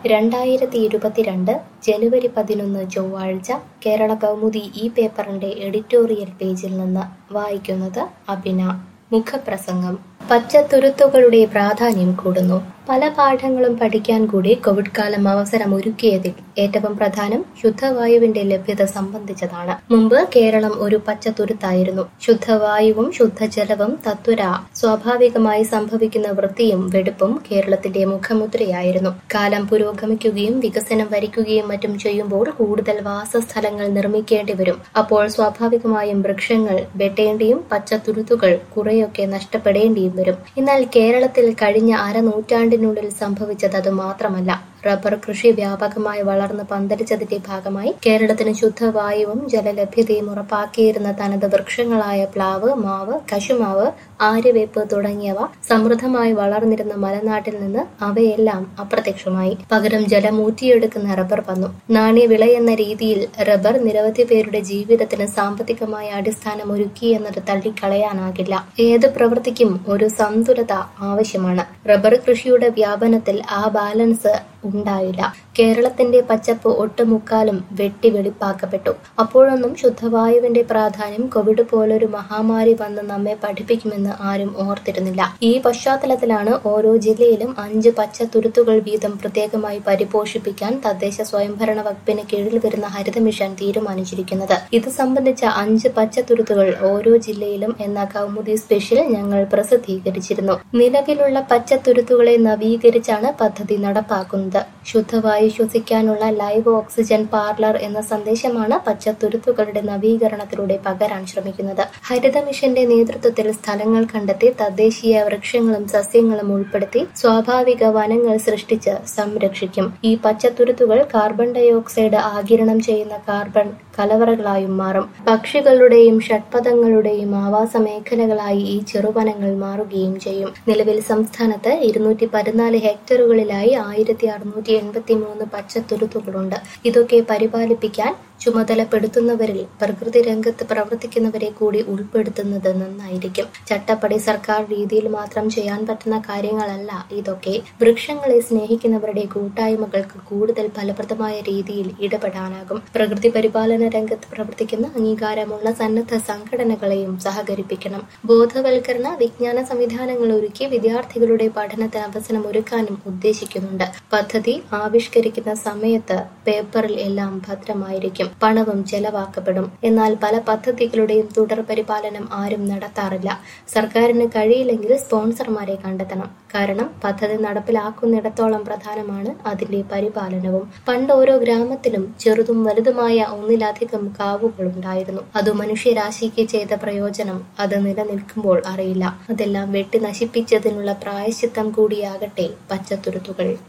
രണ്ടായിരത്തി ഇരുപത്തിരണ്ട് ജനുവരി പതിനൊന്ന് ചൊവ്വാഴ്ച കേരള കൗമുദി ഈ പേപ്പറിന്റെ എഡിറ്റോറിയൽ പേജിൽ നിന്ന് വായിക്കുന്നത് അഭിന മുഖപ്രസംഗം പച്ചത്തുരുത്തുകളുടെ പ്രാധാന്യം കൂടുന്നു പല പാഠങ്ങളും പഠിക്കാൻ കൂടി കോവിഡ് കാലം അവസരം ഒരുക്കിയതിൽ ഏറ്റവും പ്രധാനം ശുദ്ധവായുവിന്റെ ലഭ്യത സംബന്ധിച്ചതാണ് മുമ്പ് കേരളം ഒരു പച്ചത്തുരുത്തായിരുന്നു ശുദ്ധവായുവും ശുദ്ധജലവും തത്വര സ്വാഭാവികമായി സംഭവിക്കുന്ന വൃത്തിയും വെടുപ്പും കേരളത്തിന്റെ മുഖമുദ്രയായിരുന്നു കാലം പുരോഗമിക്കുകയും വികസനം വരിക്കുകയും മറ്റും ചെയ്യുമ്പോൾ കൂടുതൽ വാസസ്ഥലങ്ങൾ നിർമ്മിക്കേണ്ടി വരും അപ്പോൾ സ്വാഭാവികമായും വൃക്ഷങ്ങൾ വെട്ടേണ്ടിയും പച്ചത്തുരുത്തുകൾ കുറെയൊക്കെ നഷ്ടപ്പെടേണ്ടിയും വരും എന്നാൽ കേരളത്തിൽ കഴിഞ്ഞ അരനൂറ്റാണ്ടിനുള്ളിൽ സംഭവിച്ചത് അത് മാത്രമല്ല റബ്ബർ കൃഷി വ്യാപകമായി വളർന്ന് പന്തലിച്ചതിന്റെ ഭാഗമായി കേരളത്തിന് ശുദ്ധവായുവും ജലലഭ്യതയും ഉറപ്പാക്കിയിരുന്ന തനത് വൃക്ഷങ്ങളായ പ്ലാവ് മാവ് കശുമാവ് ആര്യവേപ്പ് തുടങ്ങിയവ സമൃദ്ധമായി വളർന്നിരുന്ന മലനാട്ടിൽ നിന്ന് അവയെല്ലാം അപ്രത്യക്ഷമായി പകരം ജലം ഊറ്റിയെടുക്കുന്ന റബ്ബർ വന്നു നാണ്യവിള എന്ന രീതിയിൽ റബ്ബർ നിരവധി പേരുടെ ജീവിതത്തിന് സാമ്പത്തികമായ അടിസ്ഥാനം ഒരുക്കി എന്നത് തള്ളിക്കളയാനാകില്ല ഏത് പ്രവൃത്തിക്കും ഒരു സന്തുലത ആവശ്യമാണ് റബ്ബർ കൃഷിയുടെ വ്യാപനത്തിൽ ആ ബാലൻസ് ഉണ്ടായില്ല കേരളത്തിന്റെ പച്ചപ്പ് ഒട്ടുമുക്കാലും വെട്ടി വെളിപ്പാക്കപ്പെട്ടു അപ്പോഴൊന്നും ശുദ്ധവായുവിന്റെ പ്രാധാന്യം കോവിഡ് പോലൊരു മഹാമാരി വന്ന് നമ്മെ പഠിപ്പിക്കുമെന്ന് ആരും ഓർത്തിരുന്നില്ല ഈ പശ്ചാത്തലത്തിലാണ് ഓരോ ജില്ലയിലും അഞ്ച് പച്ചത്തുരുത്തുകൾ വീതം പ്രത്യേകമായി പരിപോഷിപ്പിക്കാൻ തദ്ദേശ സ്വയംഭരണ വകുപ്പിന് കീഴിൽ വരുന്ന ഹരിത മിഷൻ തീരുമാനിച്ചിരിക്കുന്നത് ഇത് സംബന്ധിച്ച അഞ്ച് പച്ചത്തുരുത്തുകൾ ഓരോ ജില്ലയിലും എന്ന കൗമുദി സ്പെഷ്യൽ ഞങ്ങൾ പ്രസിദ്ധീകരിച്ചിരുന്നു നിലവിലുള്ള പച്ചത്തുരുത്തുകളെ നവീകരിച്ചാണ് പദ്ധതി നടപ്പാക്കുന്നത് ശുദ്ധവായു ശ്വസിക്കാനുള്ള ലൈവ് ഓക്സിജൻ പാർലർ എന്ന സന്ദേശമാണ് പച്ചത്തുരുത്തുകളുടെ നവീകരണത്തിലൂടെ പകരാൻ ശ്രമിക്കുന്നത് ഹരിത മിഷന്റെ നേതൃത്വത്തിൽ സ്ഥലങ്ങൾ കണ്ടെത്തി തദ്ദേശീയ വൃക്ഷങ്ങളും സസ്യങ്ങളും ഉൾപ്പെടുത്തി സ്വാഭാവിക വനങ്ങൾ സൃഷ്ടിച്ച് സംരക്ഷിക്കും ഈ പച്ചത്തുരുത്തുകൾ കാർബൺ ഡയോക്സൈഡ് ആകിരണം ചെയ്യുന്ന കാർബൺ കലവറകളായും മാറും പക്ഷികളുടെയും ഷഡ്പഥങ്ങളുടെയും ആവാസ മേഖലകളായി ഈ ചെറുവനങ്ങൾ മാറുകയും ചെയ്യും നിലവിൽ സംസ്ഥാനത്ത് ഇരുന്നൂറ്റി പതിനാല് ഹെക്ടറുകളിലായി ആയിരത്തി അറുന്നൂറ്റി എൺപത്തി മൂന്ന് പച്ചത്തുരുത്തുകളുണ്ട് ഇതൊക്കെ പരിപാലിപ്പിക്കാൻ ചുമതലപ്പെടുത്തുന്നവരിൽ പ്രകൃതി രംഗത്ത് പ്രവർത്തിക്കുന്നവരെ കൂടി ഉൾപ്പെടുത്തുന്നത് നന്നായിരിക്കും ചട്ടപ്പടി സർക്കാർ രീതിയിൽ മാത്രം ചെയ്യാൻ പറ്റുന്ന കാര്യങ്ങളല്ല ഇതൊക്കെ വൃക്ഷങ്ങളെ സ്നേഹിക്കുന്നവരുടെ കൂട്ടായ്മകൾക്ക് കൂടുതൽ ഫലപ്രദമായ രീതിയിൽ ഇടപെടാനാകും പ്രകൃതി പരിപാലന രംഗത്ത് പ്രവർത്തിക്കുന്ന അംഗീകാരമുള്ള സന്നദ്ധ സംഘടനകളെയും സഹകരിപ്പിക്കണം ബോധവൽക്കരണ വിജ്ഞാന സംവിധാനങ്ങൾ ഒരുക്കി വിദ്യാർത്ഥികളുടെ പഠനത്തിന് അവസരം ഒരുക്കാനും ഉദ്ദേശിക്കുന്നുണ്ട് പദ്ധതി ആവിഷ്കരിക്കുന്ന സമയത്ത് പേപ്പറിൽ എല്ലാം ഭദ്രമായിരിക്കും പണവും ചെലവാക്കപ്പെടും എന്നാൽ പല പദ്ധതികളുടെയും തുടർ പരിപാലനം ആരും നടത്താറില്ല സർക്കാരിന് കഴിയില്ലെങ്കിൽ സ്പോൺസർമാരെ കണ്ടെത്തണം കാരണം പദ്ധതി നടപ്പിലാക്കുന്നിടത്തോളം പ്രധാനമാണ് അതിന്റെ പരിപാലനവും പണ്ട് ഓരോ ഗ്രാമത്തിലും ചെറുതും വലുതുമായ ഒന്നിലധികം കാവുകൾ ഉണ്ടായിരുന്നു അത് മനുഷ്യരാശിക്ക് ചെയ്ത പ്രയോജനം അത് നിലനിൽക്കുമ്പോൾ അറിയില്ല അതെല്ലാം വെട്ടി നശിപ്പിച്ചതിനുള്ള പ്രായശ്ചിത്തം കൂടിയാകട്ടെ പച്ചത്തുരുത്തുകൾ